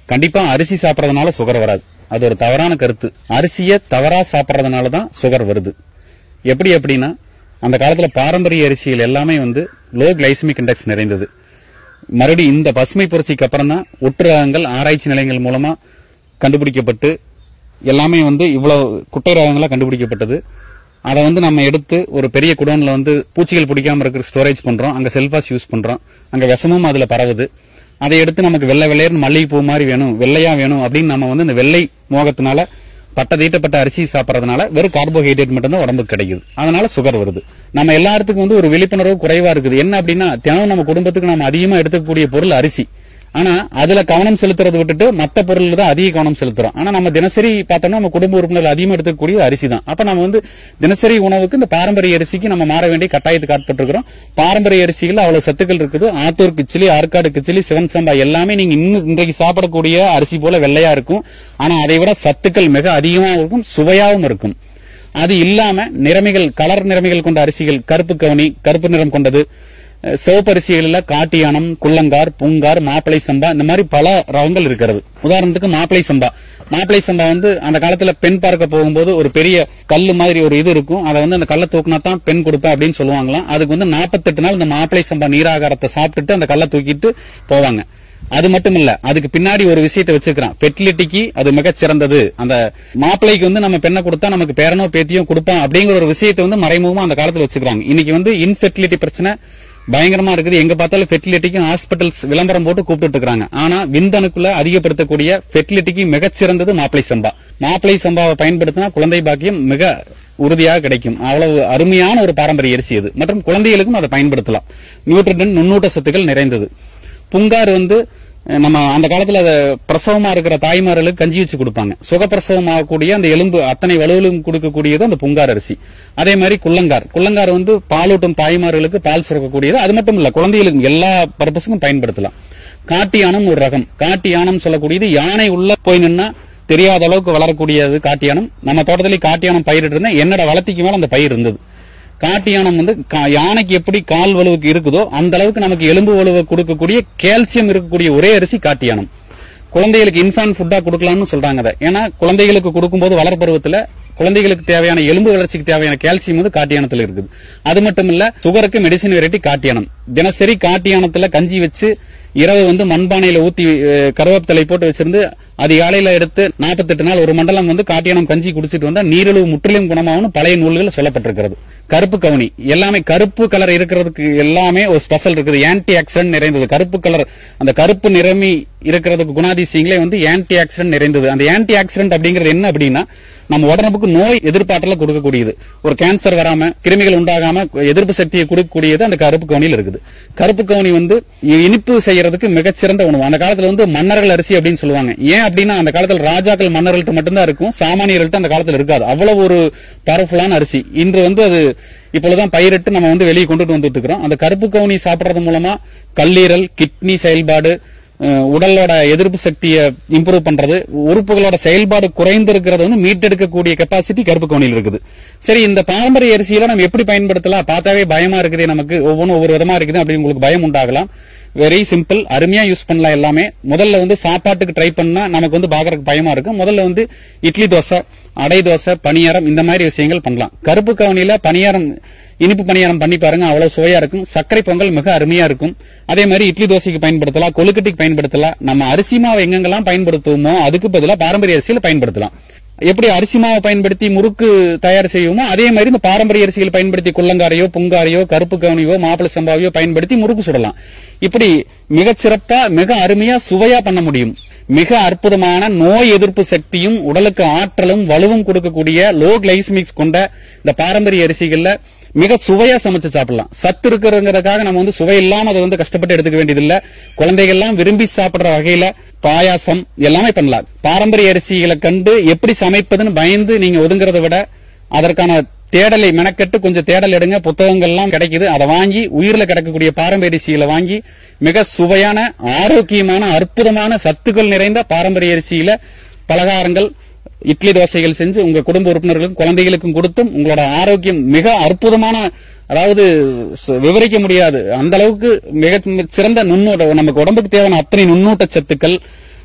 கண்டிப்பா அரிசி சாப்பிடறதுனால சுகர் வராது அது ஒரு தவறான கருத்து அரிசியை தவறா சாப்பிடறதுனால தான் சுகர் வருது எப்படி அப்படின்னா அந்த காலத்துல பாரம்பரிய அரிசிகள் எல்லாமே வந்து லோ கிளைசமிக் இண்டெக்ஸ் நிறைந்தது மறுபடியும் இந்த பசுமை புரட்சிக்கு அப்புறம் தான் ஒட்டு ரகங்கள் ஆராய்ச்சி நிலையங்கள் மூலமா கண்டுபிடிக்கப்பட்டு எல்லாமே வந்து இவ்வளவு குட்டை ரகங்களா கண்டுபிடிக்கப்பட்டது அதை வந்து நம்ம எடுத்து ஒரு பெரிய குடோன்ல வந்து பூச்சிகள் பிடிக்காம இருக்கிற ஸ்டோரேஜ் பண்றோம் அங்க செல்பாஸ் யூஸ் பண்றோம் அங்க விஷமும் அதுல பரவுது அதை எடுத்து நமக்கு வெள்ளை வெள்ளையர்னு மல்லிகைப்பூ மாதிரி வேணும் வெள்ளையா வேணும் அப்படின்னு நம்ம வந்து இந்த வெள்ளை மோகத்தினால பட்ட தீட்டப்பட்ட அரிசி சாப்பிடறதுனால வெறும் கார்போஹைட்ரேட் மட்டும்தான் உடம்புக்கு கிடைக்குது அதனால சுகர் வருது நம்ம எல்லாத்துக்கும் வந்து ஒரு விழிப்புணர்வு குறைவா இருக்குது என்ன அப்படின்னா தினம் நம்ம குடும்பத்துக்கு நம்ம அதிகமா எடுத்துக்கக்கூடிய பொருள் அரிசி ஆனா அதுல கவனம் செலுத்துறதை விட்டுட்டு மத்த பொருள் தான் அதிக கவனம் செலுத்துறோம் ஆனா நம்ம தினசரி பார்த்தோம்னா நம்ம குடும்ப உறுப்பினர்கள் அதிகமா எடுத்துக்கூடிய அரிசி தான் அப்ப நம்ம வந்து தினசரி உணவுக்கு இந்த பாரம்பரிய அரிசிக்கு நம்ம மாற வேண்டிய கட்டாயத்துக்கு ஆட்பட்டிருக்கிறோம் பாரம்பரிய அரிசிகள் அவ்வளவு சத்துக்கள் இருக்குது ஆத்தூர் கிச்சிலி ஆற்காடு கிச்சிலி சிவன் சம்பா எல்லாமே நீங்க இன்னும் இன்றைக்கு சாப்பிடக்கூடிய அரிசி போல வெள்ளையா இருக்கும் ஆனா அதை விட சத்துக்கள் மிக அதிகமாகவும் இருக்கும் சுவையாகவும் இருக்கும் அது இல்லாம நிறமிகள் கலர் நிறமிகள் கொண்ட அரிசிகள் கருப்பு கவனி கருப்பு நிறம் கொண்டது அஹ் சிவப்பு அரிசிகளில் காட்டியானம் குள்ளங்கார் பூங்கார் மாப்பிளை சம்பா இந்த மாதிரி பல ரகங்கள் இருக்கிறது உதாரணத்துக்கு மாப்பிளை சம்பா மாப்பிளை சம்பா வந்து அந்த காலத்துல பெண் பார்க்க போகும்போது ஒரு பெரிய கல்லு மாதிரி ஒரு இது இருக்கும் அதை வந்து அந்த கல்லை தூக்குனா தான் பெண் கொடுப்பேன் அப்படின்னு சொல்லுவாங்களாம் அதுக்கு வந்து நாற்பத்தெட்டு நாள் இந்த மாப்பிளை சம்பா நீராகாரத்தை சாப்பிட்டுட்டு அந்த கல்லை தூக்கிட்டு போவாங்க அது மட்டும் இல்ல அதுக்கு பின்னாடி ஒரு விஷயத்தை வச்சுக்கிறான் ஃபெர்டிலிட்டிக்கு அது மிகச் சிறந்தது அந்த மாப்பிள்ளைக்கு வந்து நம்ம பெண்ணை கொடுத்தா நமக்கு பேரனோ பேத்தியோ கொடுப்பான் அப்படிங்கிற ஒரு விஷயத்தை வந்து மறைமுகமா அந்த காலத்துல வச்சுக்கிறாங்க இன்னைக்கு வந்து இன்ஃபெர்டிலிட்டி பிரச்சனை பயங்கரமா இருக்குது எங்க பார்த்தாலும் ஃபெர்டிலிட்டிக்கும் ஹாஸ்பிட்டல்ஸ் விளம்பரம் போட்டு கூப்பிட்டு இருக்காங்க ஆனா விந்தணுக்குள்ள அதிகப்படுத்தக்கூடிய ஃபெர்டிலிட்டிக்கு மிகச்சிறந்தது மாப்பிளை சம்பா மாப்பிளை சம்பாவை பயன்படுத்தினா குழந்தை பாக்கியம் மிக உறுதியாக கிடைக்கும் அவ்வளவு அருமையான ஒரு பாரம்பரிய அரிசி அது மற்றும் குழந்தைகளுக்கும் அதை பயன்படுத்தலாம் நியூட்ரிடன் நுண்ணூட்ட சத்துக்கள் நிறைந்தது புங்கார் வந்து அஹ், நம்ம அந்த காலத்துல அத பிரசவமா இருக்கிற தாய்மார்களுக்கு கஞ்சி வச்சு கொடுப்பாங்க சுகப்பிரசவம் ஆகக்கூடிய அந்த எலும்பு அத்தனை வலுவிலும் கொடுக்கக்கூடியது அந்த புங்கார் அரிசி அதே மாதிரி குள்ளங்கார் குள்ளங்கார் வந்து பாலூட்டும் தாய்மார்களுக்கு பால் சுரக்கக்கூடியது அது மட்டும் இல்ல குழந்தைகளுக்கு எல்லா பர்பஸுக்கும் பயன்படுத்தலாம் காட்டு யானம் ஒரு ரகம் காட்டு யானம் சொல்லக்கூடியது யானை உள்ள போய் நின்னா தெரியாத அளவுக்கு வளரக்கூடியது காட்டு யானம் நம்ம தோட்டத்திலே காட்டு யானம் பயிரிட்டு இருந்தேன் என்னோட வளர்த்திக்கு மேல அந்த பயிர் இருந்தது காட்டு யானம் வந்து கா- யானைக்கு எப்படி கால் வலுவுக்கு இருக்குதோ அந்த அளவுக்கு நமக்கு எலும்பு வலுவை கொடுக்கக்கூடிய கால்சியம் இருக்கக்கூடிய ஒரே அரிசி காட்டு யானம் குழந்தைகளுக்கு இன்ஃபான் ஃபுட்டா கொடுக்கலாம்னு சொல்றாங்க அதை ஏன்னா குழந்தைகளுக்கு கொடுக்கும்போது வளர்ப்பருவத்துல குழந்தைகளுக்கு தேவையான எலும்பு வளர்ச்சிக்கு தேவையான கால்சியம் வந்து காட்டியானத்துல இருக்குது அது மட்டும் இல்ல சுகருக்கு மெடிசின் வெரைட்டி காட்டியானம் தினசரி காட்டியானத்துல கஞ்சி வச்சு இரவு வந்து மண்பானையில ஊத்தி அஹ், கருவேப்பிலை போட்டு வச்சிருந்து அதிகாலையில எடுத்து 48 நாள் ஒரு மண்டலம் வந்து காட்டியானம் கஞ்சி குடிச்சிட்டு வந்தா நீரிழிவு முற்றிலும் குணமாகும்னு பழைய நூல்கள் சொல்லப்பட்டிருக்கிறது கருப்பு கவுனி எல்லாமே கருப்பு கலர் இருக்கிறதுக்கு எல்லாமே ஒரு ஸ்பெஷல் இருக்குது ஆன்டி ஆக்சிடென்ட் நிறைந்தது கருப்பு கலர் அந்த கருப்பு நிறமி இருக்கிறதுக்கு குணாதிசயங்களே வந்து ஆன்டி ஆக்சிடென்ட் நிறைந்தது அந்த ஆன்டி ஆக்சிடென்ட் அப்படிங்கிறது என்ன அப்படின்னா நம்ம உடம்புக்கு நோய் எதிர்ப்பாற்றல கொடுக்கக்கூடியது ஒரு கேன்சர் வராம கிருமிகள் உண்டாகாம எதிர்ப்பு சக்தியை கொடுக்கக்கூடியது அந்த கருப்பு கவுனியில் இருக்குது கருப்பு கவுனி வந்து இனிப்பு செய்யறதுக்கு மிகச்சிறந்த உணவு அந்த காலத்துல வந்து மன்னர்கள் அரிசி அப்படின்னு சொல்லுவாங்க ஏன் அப்படின்னா அந்த காலத்துல ராஜாக்கள் மன்னர்கள்ட்ட மட்டும்தான் இருக்கும் சாமானியர்கள்ட்ட அந்த காலத்துல இருக்காது அவ்வளவு ஒரு பவர்ஃபுல்லான அரிசி இன்று வந்து அது இப்பொழுதுதான் பயிரிட்டு நம்ம வந்து வெளியே கொண்டுட்டு வந்துட்டு இருக்கிறோம் அந்த கருப்பு கவுனி சாப்பிடுறது மூலமா கல்லீரல் கிட்னி செயல்பாடு அஹ், உடலோட எதிர்ப்பு சக்தியை இம்ப்ரூவ் பண்றது உறுப்புகளோட செயல்பாடு குறைந்து இருக்கிறது வந்து மீட்டெடுக்கக்கூடிய கெப்பாசிட்டி கருப்பு கவுனியில் இருக்குது சரி இந்த பாரம்பரிய அரிசியில நம்ம எப்படி பயன்படுத்தலாம் பார்த்தாவே பயமா இருக்குது நமக்கு ஒவ்வொன்றும் ஒவ்வொரு விதமா இருக்குது அப்படி உங்களுக்கு பயம் உண்டாகலாம் வெரி சிம்பிள் அருமையா யூஸ் பண்ணலாம் எல்லாமே முதல்ல வந்து சாப்பாட்டுக்கு ட்ரை பண்ணா நமக்கு வந்து பாக்குறதுக்கு பயமா இருக்கும் முதல்ல வந்து இட்லி தோசை அடை தோசை பணியாரம் இந்த மாதிரி விஷயங்கள் பண்ணலாம் கருப்பு கவனியில பணியாரம் இனிப்பு பணியாரம் பண்ணி பாருங்க அவ்வளவு சுவையா இருக்கும் சர்க்கரை பொங்கல் மிக அருமையா இருக்கும் அதே மாதிரி இட்லி தோசைக்கு பயன்படுத்தலாம் கொழுக்கட்டைக்கு பயன்படுத்தலாம் நம்ம அரிசி மாவை எங்கெங்கெல்லாம் பயன்படுத்துவோமோ அதுக்கு பதிலா பாரம்பரிய அரிசியில பயன்படுத்தலாம் எப்படி அரிசி மாவை பயன்படுத்தி முறுக்கு தயார் செய்வோமோ அதே மாதிரி இந்த பாரம்பரிய அரிசிகள் பயன்படுத்தி குள்ளங்காரையோ புங்காரையோ கருப்பு கவனியோ மாப்பிள சம்பாவையோ பயன்படுத்தி முறுக்கு சுடலாம் இப்படி மிகச் சிறப்பா மிக அருமையா சுவையா பண்ண முடியும் மிக அற்புதமான நோய் எதிர்ப்பு சக்தியும் உடலுக்கு ஆற்றலும் வலுவும் கொடுக்கக்கூடிய லோ கிளைசமிக்ஸ் கொண்ட இந்த பாரம்பரிய அரிசிகள்ல மிக சுவையா சமைச்சு சாப்பிடலாம் சத்து இருக்கிறதுக்காக நம்ம வந்து சுவை இல்லாம அதை வந்து கஷ்டப்பட்டு எடுத்துக்க வேண்டியதில்ல குழந்தைகள்லாம் விரும்பி சாப்பிடுற வகையில பாயாசம் எல்லாமே பண்ணலாம் பாரம்பரிய அரிசிகளை கண்டு எப்படி சமைப்பதுன்னு பயந்து நீங்க ஒதுங்குறதை விட அதற்கான தேடலை மெனக்கெட்டு கொஞ்சம் தேடல் எடுங்க புத்தகங்கள்லாம் கிடைக்குது அதை வாங்கி உயிர்ல கிடக்கக்கூடிய பாரம்பரிய அரிசிகளை வாங்கி மிக சுவையான ஆரோக்கியமான அற்புதமான சத்துக்கள் நிறைந்த பாரம்பரிய அரிசியில பலகாரங்கள் இட்லி தோசைகள் செஞ்சு உங்க குடும்ப உறுப்பினர்களுக்கும் குழந்தைகளுக்கும் கொடுத்தும் உங்களோட ஆரோக்கியம் மிக அற்புதமான அதாவது ச- விவரிக்க முடியாது அந்த அளவுக்கு மிக சிறந்த நுண்ணூட்ட நமக்கு உடம்புக்கு தேவையான அத்தனை நுண்ணூட்ட சத்துக்கள்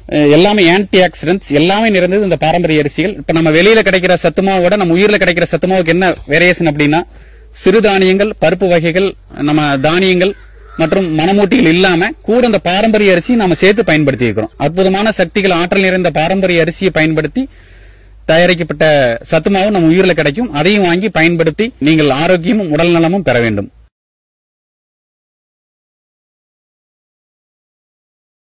அஹ், எல்லாமே ஆன்டி ஆக்சிடென்ட்ஸ் எல்லாமே நிறைந்தது இந்த பாரம்பரிய அரிசிகள் இப்ப நம்ம வெளியில கிடைக்கிற சத்துமாவோட நம்ம உயிர்ல கிடைக்கிற சத்துமாவுக்கு என்ன வேரியேஷன் அப்படின்னா சிறுதானியங்கள் பருப்பு வகைகள் நம்ம தானியங்கள் மற்றும் மணமூட்டிகள் இல்லாம கூட இந்த பாரம்பரிய அரிசி நாம சேர்த்து பயன்படுத்தி இருக்கிறோம் அற்புதமான சக்திகள் ஆற்றல் நிறைந்த பாரம்பரிய அரிசியை பயன்படுத்தி தயாரிக்கப்பட்ட சத்துமாவும் நம்ம உயிரில் கிடைக்கும் அதையும் வாங்கி பயன்படுத்தி நீங்கள் ஆரோக்கியமும் உடல் நலமும் பெற வேண்டும்